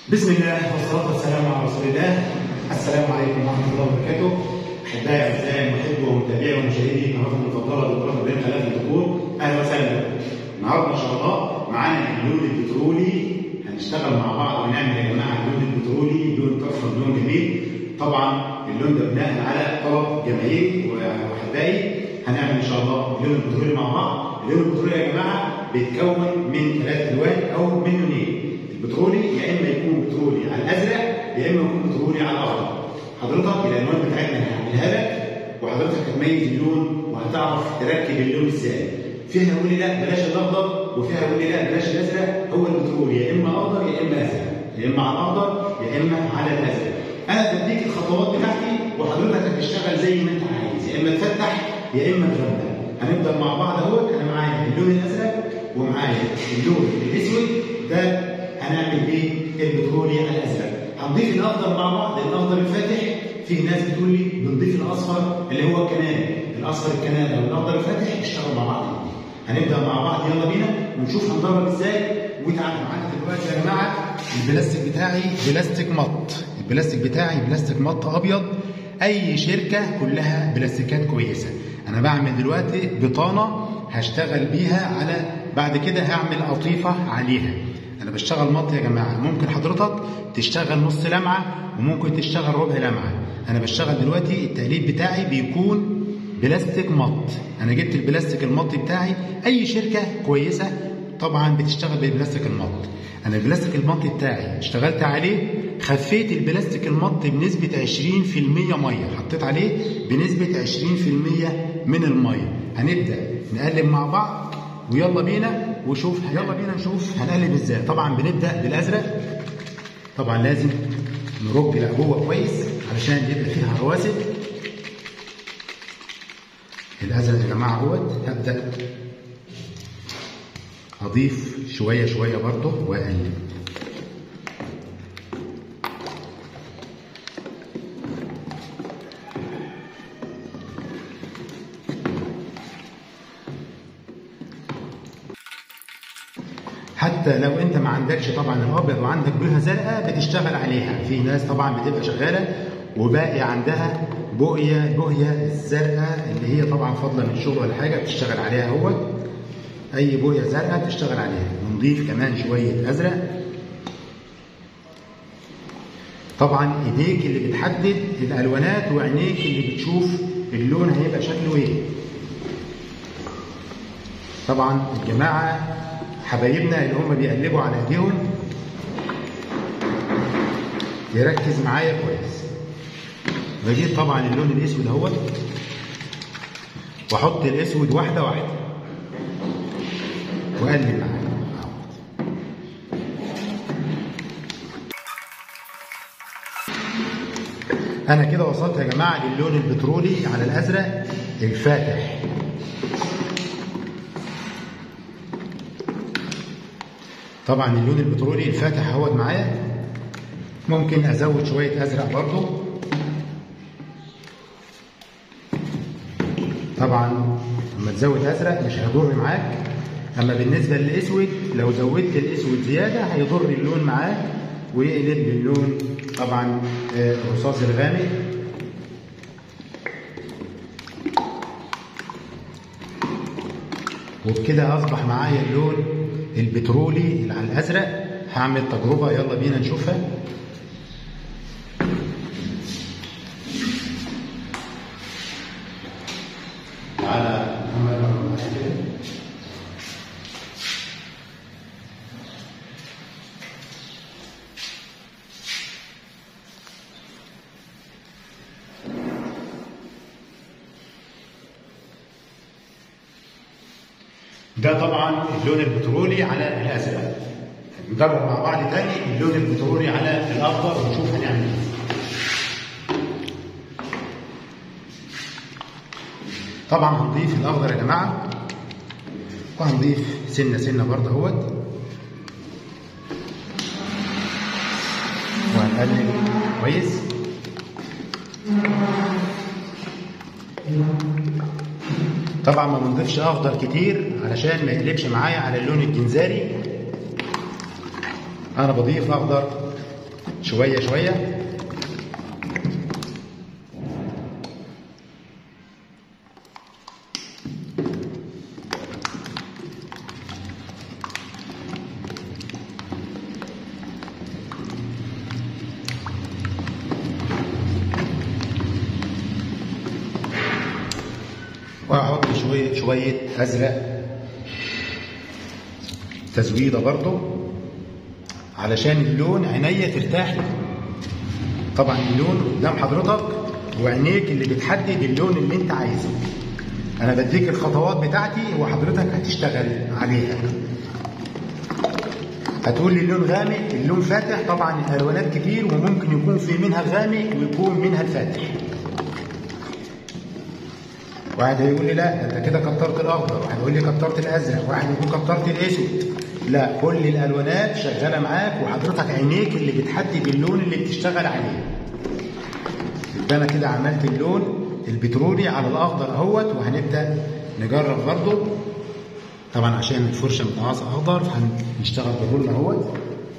بسم الله والصلاة والسلام على رسول الله السلام عليكم ورحمة الله وبركاته أحبائي أعزائي محبي ومتابعي ومشاهدي قناتكم المفضلة دكتور إبراهيم خلاف الدكتور أهلا وسهلا بكم النهارده إن شاء الله معانا اللون البترولي هنشتغل مع بعض ونعمل يا جماعة اللون البترولي لون تحفة لون جميل طبعا اللون ده بناء على طلب جماهيري وأحبائي هنعمل إن شاء الله اللون البترولي مع بعض اللون البترولي يا جماعة بيتكون من ثلاث ألوان أو من لونين البترولي يا اما يكون بترولي على الازرق يا اما يكون بترولي على الاخضر حضرتك الالوان بتاعتنا هنعملها لك وحضرتك هتميز اللون وهتعرف تركب اللون ازاي فيها يقول لي لا بلاش الاخضر وفيها يقول لي لا بلاش الازرق هو البترولي يا اما اخضر يا اما ازرق يا اما على الاخضر يا اما على الازرق انا بديك الخطوات بتاعتي وحضرتك هتشتغل زي ما انت عايز يا اما تفتح يا اما تغمق هنبدا مع بعض اهوت انا معايا اللون الازرق ومعايا اللون الاسود ده هنعمل ايه؟ البترولي على الازرق. هنضيف الاخضر مع بعض، الاخضر الفاتح في ناس بتقول لي بنضيف الاصفر اللي هو الكنان، الاصفر الكنان او الاخضر الفاتح يشتغلوا مع بعض. هنبدا مع بعض يلا بينا ونشوف هندرب ازاي وتعالوا معانا دلوقتي يا جماعه البلاستيك بتاعي بلاستيك مط، البلاستيك بتاعي بلاستيك مط ابيض اي شركه كلها بلاستيكات كويسه. انا بعمل دلوقتي بطانه هشتغل بيها على بعد كده هعمل قطيفه عليها. انا بشتغل مط يا جماعه ممكن حضرتك تشتغل نص لمعه وممكن تشتغل ربع لمعه انا بشتغل دلوقتي التقليب بتاعي بيكون بلاستيك مط انا جبت البلاستيك المط بتاعي اي شركه كويسه طبعا بتشتغل بالبلاستيك المط انا البلاستيك المط بتاعي اشتغلت عليه خفيت البلاستيك المط بنسبه 20% ميه حطيت عليه بنسبه 20% من الميه هنبدا نقلب مع بعض ويلا بينا وشوف يلا بينا نشوف هنقلب ازاي طبعا بنبدا بالازرق طبعا لازم نرج العبوه كويس علشان يبقى فيها رواسب الازرق يا جماعه اهوت هبدا اضيف شويه شويه برضه واقلب حتى لو انت ما عندكش طبعا الابيض وعندك بلوها زرقاء بتشتغل عليها في ناس طبعا بتبقى شغاله وباقي عندها بقيه بقيه الزرقاء اللي هي طبعا فاضله من شغل ولا حاجه بتشتغل عليها اهوت اي بقيه زرقاء بتشتغل عليها ونضيف كمان شويه ازرق طبعا ايديك اللي بتحدد الالوانات وعينيك اللي بتشوف اللون هيبقى شكله ايه طبعا الجماعه حبايبنا اللي هم بيقلبوا على ايديهم يركز معايا كويس بجيب طبعا اللون الاسود اهوت واحط الاسود واحده واحده واقلب معايا انا كده وصلت يا جماعه للون البترولي على الازرق الفاتح طبعا اللون البترولي الفاتح اهوت معايا ممكن ازود شويه ازرق برضو طبعا لما تزود ازرق مش هيضر معاك اما بالنسبه للاسود لو زودت الاسود زياده هيضر اللون معاك ويقلب اللون طبعا الرصاص الغامق وبكده اصبح معايا اللون البترولي اللي على الازرق هعمل تجربه يلا بينا نشوفها تعالى محمد معايا كده ده طبعا اللون البترولي على الازرق نجرب مع بعض تاني اللون البترولي على الاخضر ونشوف هنعمل ايه طبعا هنضيف الاخضر يا جماعه وهنضيف سنه سنه برضه اهوت وهنقلب كويس طبعا ما بنضيفش اخضر كتير علشان ما يقلبش معايا على اللون الجنزاري انا بضيف اخضر شويه شويه واحط شويه شويه ازرق تزويده برضو علشان اللون عينيا ترتاح له طبعا اللون قدام حضرتك وعينيك اللي بتحدد اللون اللي انت عايزه انا بديك الخطوات بتاعتي وحضرتك هتشتغل عليها هتقول لي اللون غامق اللون فاتح طبعا الالوانات كتير وممكن يكون في منها الغامق ويكون منها الفاتح واحد هيقول لي لا انت كده كترت الاخضر واحد يقول لي كترت الازرق واحد يقول كترت الاسود لا كل الالوانات شغاله معاك وحضرتك عينيك اللي بتحدد اللون اللي بتشتغل عليه يبقى انا كده عملت اللون البترولي على الاخضر اهوت وهنبدا نجرب برضو طبعا عشان الفرشه متعاصه اخضر هنشتغل بالرول اهوت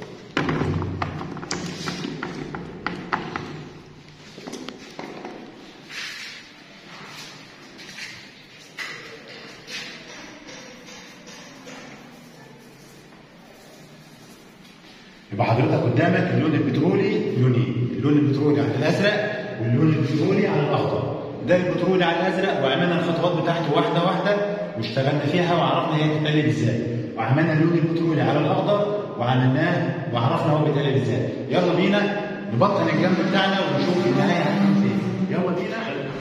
يبقى حضرتك قدامك اللون البترولي لونين اللون البترولي على الازرق واللون البترولي على الاخضر ده البترولي على الازرق وعملنا الخطوات بتاعته واحده واحده واشتغلنا فيها وعرفنا هي بتتقلب ازاي وعملنا اللون البترولي على الاخضر وعملناه وعرفنا هو بيتقلب ازاي يلا بينا نبطن الجنب بتاعنا ونشوف النهايه هتكون فين يلا بينا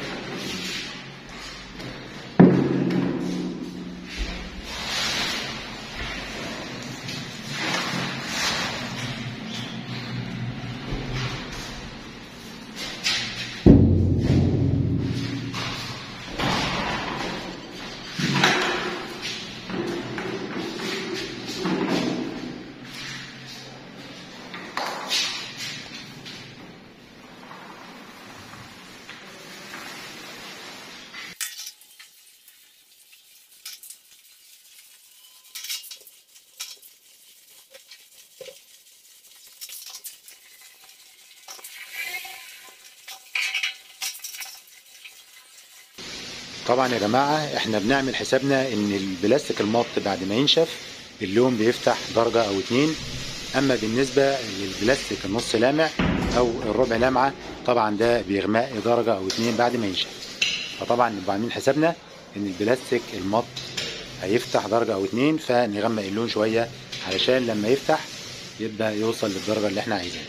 طبعا يا جماعة احنا بنعمل حسابنا ان البلاستيك المط بعد ما ينشف اللون بيفتح درجة او اتنين اما بالنسبة للبلاستيك النص لامع او الربع لامعة طبعا ده بيغمق درجة او اتنين بعد ما ينشف فطبعا نبقى عاملين حسابنا ان البلاستيك المط هيفتح درجة او اتنين فنغمق اللون شوية علشان لما يفتح يبقى يوصل للدرجة اللي احنا عايزينها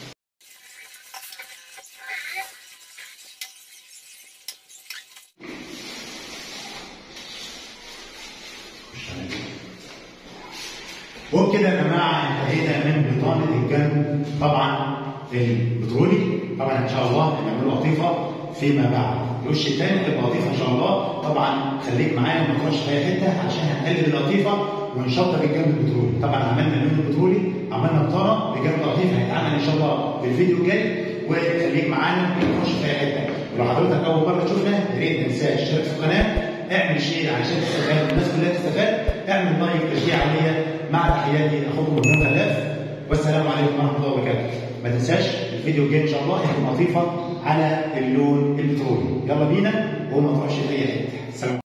وبكده يا جماعه انتهينا من بطانه الجنب طبعا البترولي طبعا ان شاء الله هنعمل لطيفه فيما بعد الوش الثاني هتبقى لطيفه ان شاء الله طبعا خليك معايا وما تروحش في اي حته عشان هنقلب اللطيفه ونشطب الجنب البترولي طبعا عملنا اللون البترولي عملنا بطانه بجنب لطيفه هيتعمل ان شاء الله في الفيديو الجاي وخليك معانا وما تروحش في اي حته ولو حضرتك اول مره تشوفنا يا ريت ما تنساش تشترك في القناه اعمل شير عشان تستفاد والناس كلها تستفاد اعمل لايك تشجيع عليا مع تحياتي اخوكم ابن غلاف والسلام عليكم ورحمه الله وبركاته ما تنساش الفيديو الجاي ان شاء الله هيكون لطيفه على اللون البترولي يلا بينا وما تروحش في اي حته سلام